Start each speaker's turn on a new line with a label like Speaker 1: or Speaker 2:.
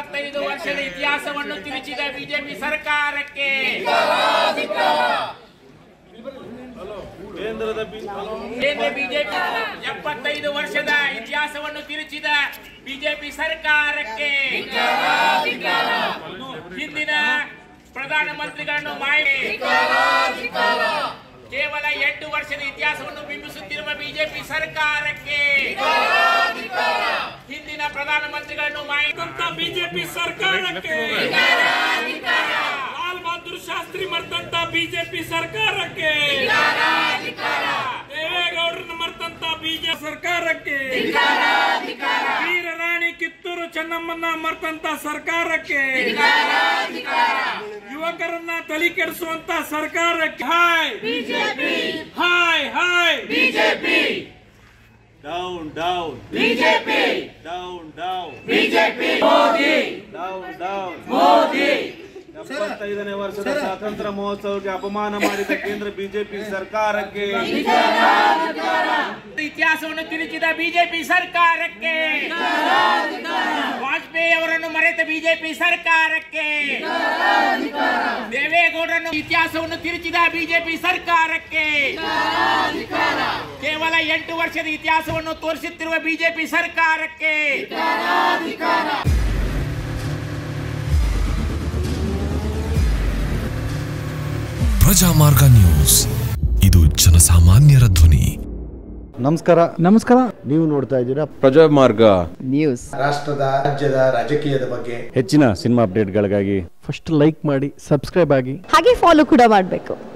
Speaker 1: ಎಪ್ಪತ್ತೈದು ವರ್ಷದ ಇತಿಹಾಸವನ್ನು ತಿರುಚಿದ ಬಿಜೆಪಿ ಸರ್ಕಾರಕ್ಕೆ
Speaker 2: ಕೇಂದ್ರದ ಬಿ-
Speaker 1: ಕೇಂದ್ರ ಬಿಜೆಪಿ ಎಪ್ಪತ್ತೈದು ವರ್ಷದ ಇತಿಹಾಸವನ್ನು ತಿರುಚಿದ ಬಿಜೆಪಿ ಸರ್ಕಾರಕ್ಕೆ ಹಿಂದಿನ ಪ್ರಧಾನಮಂತ್ರಿಗಳನ್ನು ಮಾಹಿತಿ ಕೇವಲ ಎಂಟು ವರ್ಷದ ಇತಿಹಾಸವನ್ನು ಬಿಂಬಿಸುತ್ತಿರುವ ಬಿಜೆಪಿ ಸರ್ಕಾರಕ್ಕೆ ಹಿಂದಿನ ಪ್ರಧಾನಮಂತ್ರಿಗಳನ್ನು ಮಾಹಿತಿ ಬಿಜೆಪಿ ಸರ್ಕಾರಕ್ಕೆ ಲಾಲ್ ಬಹದ್ದೂರ್ ಶಾಸ್ತ್ರಿ ಮರ್ತಂತ ಬಿಜೆಪಿ ಸರ್ಕಾರಕ್ಕೆ ದೇವೇಗೌಡರನ್ನು ಮರ್ತಂತ ಬಿಜೆಪಿ ಸರ್ಕಾರಕ್ಕೆ ವೀರರಾಣಿ ಕಿತ್ತೂರು ಚೆನ್ನಮ್ಮನ್ನ ಮರ್ತಂತ ಸರ್ಕಾರಕ್ಕೆ ಯುವಕರನ್ನ ತಲೆ ಕೆಡಿಸುವಂತ ಸರ್ಕಾರಕ್ಕೆ hi hi hi
Speaker 2: down down BJP down down BJP Modi down down Modi ಎಪ್ಪತ್ತೈದನೇ ವರ್ಷದ ಸ್ವಾತಂತ್ರ್ಯ ಮಹೋತ್ಸವಕ್ಕೆ ಅಪಮಾನ ಮಾಡಿದ ಕೇಂದ್ರ ಬಿಜೆಪಿ ಸರ್ಕಾರಕ್ಕೆ
Speaker 1: ಇತಿಹಾಸವನ್ನು ತಿರುಚಿದ ಬಿಜೆಪಿ ಸರ್ಕಾರಕ್ಕೆ ವಾಜಪೇಯಿ ಅವರನ್ನು ಮರೆತ ಬಿಜೆಪಿ ಸರ್ಕಾರಕ್ಕೆ ದೇವೇಗೌಡರನ್ನು ಇತಿಹಾಸವನ್ನು ತಿರುಚಿದ ಬಿಜೆಪಿ ಸರ್ಕಾರಕ್ಕೆ ಕೇವಲ ಎಂಟು ವರ್ಷದ ಇತಿಹಾಸವನ್ನು ತೋರಿಸುತ್ತಿರುವ ಬಿಜೆಪಿ ಸರ್ಕಾರಕ್ಕೆ
Speaker 3: ಪ್ರಜಾಮಾರ್ಗ ನ್ಯೂಸ್ ಇದು ಜನಸಾಮಾನ್ಯರ ಧ್ವನಿ
Speaker 4: ನಮಸ್ಕಾರ
Speaker 5: ನಮಸ್ಕಾರ
Speaker 4: ನೀವು ನೋಡ್ತಾ ಇದ್ದೀರಾ
Speaker 2: ಪ್ರಜಾಮಾರ್ಗ
Speaker 5: ನ್ಯೂಸ್
Speaker 6: ರಾಷ್ಟ್ರದ ರಾಜ್ಯದ ರಾಜಕೀಯದ ಬಗ್ಗೆ
Speaker 4: ಹೆಚ್ಚಿನ ಸಿನಿಮಾ ಅಪ್ಡೇಟ್ಗಳಿಗಾಗಿ
Speaker 5: ಫಸ್ಟ್ ಲೈಕ್ ಮಾಡಿ ಸಬ್ಸ್ಕ್ರೈಬ್ ಆಗಿ
Speaker 7: ಹಾಗೆ ಫಾಲೋ ಕೂಡ ಮಾಡಬೇಕು